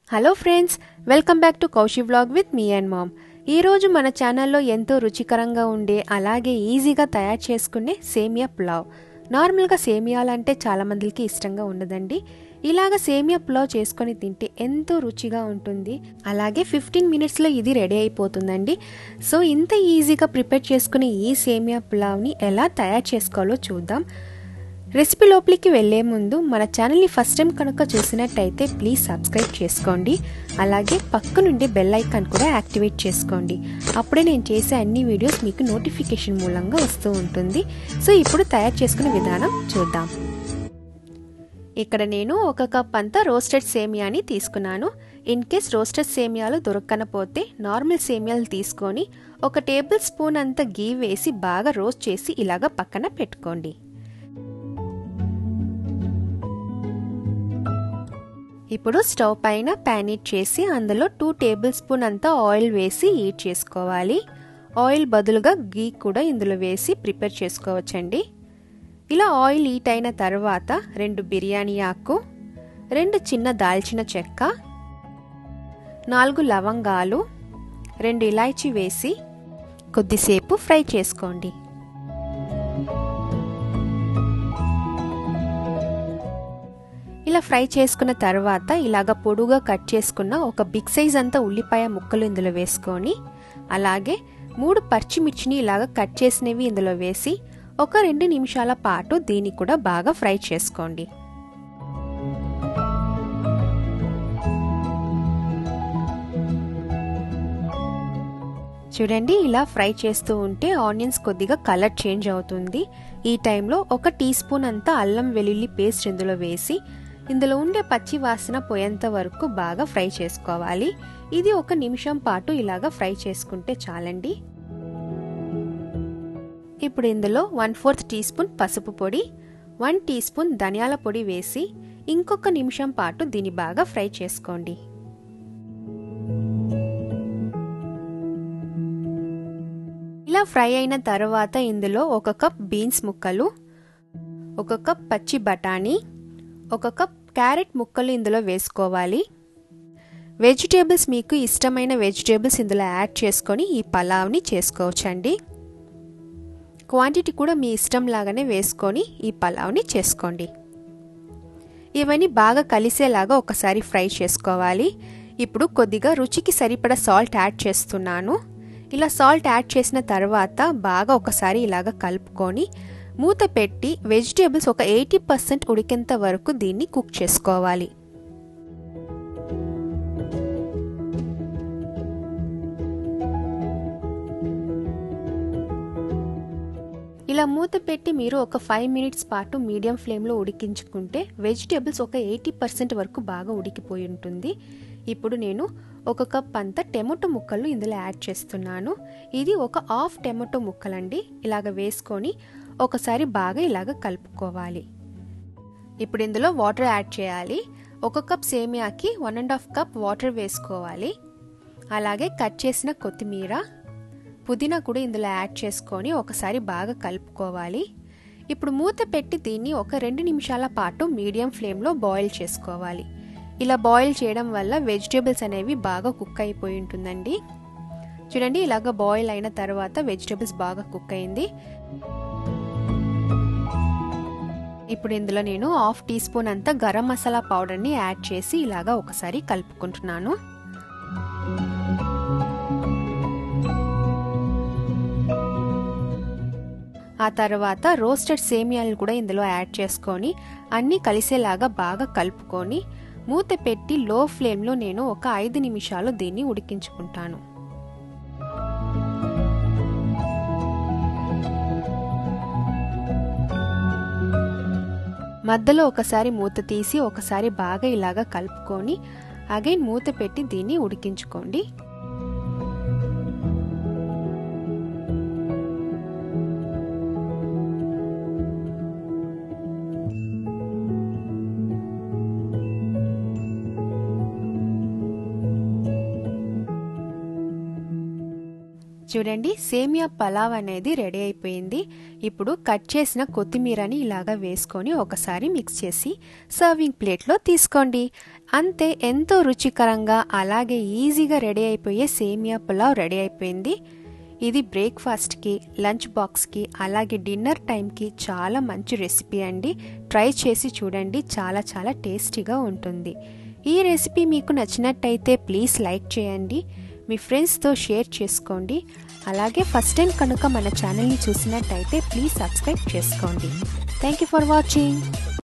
hello friends welcome back to Kaushi vlog with me and mom ఈరోజు మన ఛానల్లో ఎంతో రుచికరంగా ఉండే అలాగే ఈజీగా తయారు చేసుకునే సేమియా పులావ్ నార్మల్గా సేమియాలంటే చాలామందికి ఇష్టంగా ఉండదండి ఇలాగ సేమియా పులావ్ చేసుకొని తింటే ఎంతో రుచిగా ఉంటుంది అలాగే ఫిఫ్టీన్ మినిట్స్లో ఇది రెడీ అయిపోతుందండి సో ఇంత ఈజీగా ప్రిపేర్ చేసుకునే ఈ సేమియా పులావ్ని ఎలా తయారు చేసుకోవాలో చూద్దాం రెసిపీ లోపలికి వెళ్లే ముందు మన ఛానల్ని ఫస్ట్ టైం కనుక చూసినట్టయితే ప్లీజ్ సబ్స్క్రైబ్ చేసుకోండి అలాగే పక్క నుండి బెల్ ఐకాన్ కూడా యాక్టివేట్ చేసుకోండి అప్పుడే నేను చేసే అన్ని వీడియోస్ మీకు నోటిఫికేషన్ మూలంగా వస్తూ ఉంటుంది సో ఇప్పుడు తయారు చేసుకునే విధానం చూద్దాం ఇక్కడ నేను ఒక కప్ అంతా రోస్టెడ్ సేమియాని తీసుకున్నాను ఇన్ కేస్ రోస్టెడ్ సేమియాలు దొరకకపోతే నార్మల్ సేమియాలు తీసుకొని ఒక టేబుల్ స్పూన్ అంత గీ వేసి బాగా రోస్ట్ చేసి ఇలాగ పక్కన పెట్టుకోండి ఇప్పుడు స్టవ్ పైన ప్యాన్ హీట్ చేసి అందులో టూ టేబుల్ స్పూన్ అంతా ఆయిల్ వేసి హీట్ చేసుకోవాలి ఆయిల్ బదులుగా గీ కూడా ఇందులో వేసి ప్రిపేర్ చేసుకోవచ్చండి ఇలా ఆయిల్ హీట్ అయిన తర్వాత రెండు బిర్యానీ ఆకు రెండు చిన్న దాల్చిన చెక్క నాలుగు లవంగాలు రెండు ఇలాచీ వేసి కొద్దిసేపు ఫ్రై చేసుకోండి ఇలా ఫ్రై చేసుకున్న తర్వాత ఇలాగ పొడుగా కట్ చేసుకున్న ఒక బిగ్ సైజ్ అంతా ఉల్లిపాయ ముక్కలు ఇందులో వేసుకొని అలాగే మూడు పచ్చిమిర్చిని ఇలాగ కట్ చేసినవి ఇందులో వేసి ఒక రెండు నిమిషాల పాటు దీన్ని కూడా బాగా ఫ్రై చేసుకోండి చూడండి ఇలా ఫ్రై చేస్తూ ఉంటే ఆనియన్స్ కొద్దిగా కలర్ చేంజ్ అవుతుంది ఈ టైంలో ఒక టీ స్పూన్ అంతా అల్లం వెల్లుల్లి పేస్ట్ ఇందులో వేసి ఇందులో ఉండే పచ్చి వాసన పోయేంత వరకు బాగా ఫ్రై చేసుకోవాలి ఇది ఒక నిమిషం పాటు ఇలాగా ఫ్రై చేసుకుంటే చాలండి ఇప్పుడు ఇందులో వన్ ఫోర్త్ టీ స్పూన్ పసుపు పొడి వన్ టీ స్పూన్ ధనియాల పొడి వేసి ఇంకొక నిమిషం పాటు దీన్ని బాగా ఫ్రై చేసుకోండి ఇలా ఫ్రై అయిన తర్వాత ఇందులో ఒక కప్ బీన్స్ ముక్కలు ఒక కప్ పచ్చి బఠానీ ఒక కప్ క్యారెట్ ముక్కలు ఇందులో వేసుకోవాలి వెజిటేబుల్స్ మీకు ఇష్టమైన వెజిటేబుల్స్ ఇందులో యాడ్ చేసుకొని ఈ పలావ్ని చేసుకోవచ్చండి క్వాంటిటీ కూడా మీ ఇష్టం లాగానే వేసుకొని ఈ పలావ్ని చేసుకోండి ఇవన్నీ బాగా కలిసేలాగా ఒకసారి ఫ్రై చేసుకోవాలి ఇప్పుడు కొద్దిగా రుచికి సరిపడా సాల్ట్ యాడ్ చేస్తున్నాను ఇలా సాల్ట్ యాడ్ చేసిన తర్వాత బాగా ఒకసారి ఇలాగ కలుపుకొని మూత పెట్టి వెజిటేబుల్స్ ఒక ఎయిటీ పర్సెంట్ ఉడికేంత వరకు దీన్ని కుక్ చేసుకోవాలి ఇలా మూత పెట్టి మీరు ఒక ఫైవ్ మినిట్స్ పాటు మీడియం ఫ్లేమ్లో ఉడికించుకుంటే వెజిటేబుల్స్ ఒక ఎయిటీ పర్సెంట్ వరకు బాగా ఉడికిపోయి ఉంటుంది ఇప్పుడు నేను ఒక కప్ అంతా టమాటో ముక్కలు ఇందులో యాడ్ చేస్తున్నాను ఇది ఒక హాఫ్ టమాటో ముక్కలండి ఇలాగ వేసుకొని ఒకసారి బాగా ఇలాగ కలుపుకోవాలి ఇప్పుడు ఇందులో వాటర్ యాడ్ చేయాలి ఒక కప్ సేమియాకి one and half cup water వేసుకోవాలి అలాగే కట్ చేసిన కొత్తిమీర పుదీనా కూడా ఇందులో యాడ్ చేసుకొని ఒకసారి బాగా కలుపుకోవాలి ఇప్పుడు మూత పెట్టి దీన్ని ఒక రెండు నిమిషాల పాటు మీడియం ఫ్లేమ్లో బాయిల్ చేసుకోవాలి ఇలా బాయిల్ చేయడం వల్ల వెజిటేబుల్స్ అనేవి బాగా కుక్ అయిపోయి ఉంటుందండి చూడండి ఇలాగ బాయిల్ అయిన తర్వాత వెజిటేబుల్స్ బాగా కుక్ అయింది ఇప్పుడు ఇందులో నేను హాఫ్ టీ స్పూన్ అంతా గరం మసాలా పౌడర్ని యాడ్ చేసి ఇలాగా ఒకసారి కలుపుకుంటున్నాను ఆ తర్వాత రోస్టెడ్ సేమియాలు కూడా ఇందులో యాడ్ చేసుకొని అన్నీ కలిసేలాగా బాగా కలుపుకొని మూత పెట్టి లో ఫ్లేమ్లో నేను ఒక ఐదు నిమిషాలు దీన్ని ఉడికించుకుంటాను మధ్యలో ఒకసారి మూత తీసి ఒకసారి బాగా ఇలాగా కలుపుకొని అగైన్ మూత పెట్టి దీన్ని ఉడికించుకోండి చూడండి సేమియా పలావ్ అనేది రెడీ అయిపోయింది ఇప్పుడు కట్ చేసిన కొత్తిమీరని ఇలాగా వేసుకొని ఒకసారి మిక్స్ చేసి సర్వింగ్ ప్లేట్లో తీసుకోండి అంతే ఎంతో రుచికరంగా అలాగే ఈజీగా రెడీ అయిపోయే సేమియా పులావ్ రెడీ అయిపోయింది ఇది బ్రేక్ఫాస్ట్కి లంచ్ బాక్స్కి అలాగే డిన్నర్ టైంకి చాలా మంచి రెసిపీ అండి ట్రై చేసి చూడండి చాలా చాలా టేస్టీగా ఉంటుంది ఈ రెసిపీ మీకు నచ్చినట్టయితే ప్లీజ్ లైక్ చేయండి మీ ఫ్రెండ్స్తో షేర్ చేసుకోండి అలాగే ఫస్ట్ టైం కనుక మన ఛానల్ని చూసినట్టయితే ప్లీజ్ సబ్స్క్రైబ్ చేసుకోండి థ్యాంక్ యూ ఫర్ వాచింగ్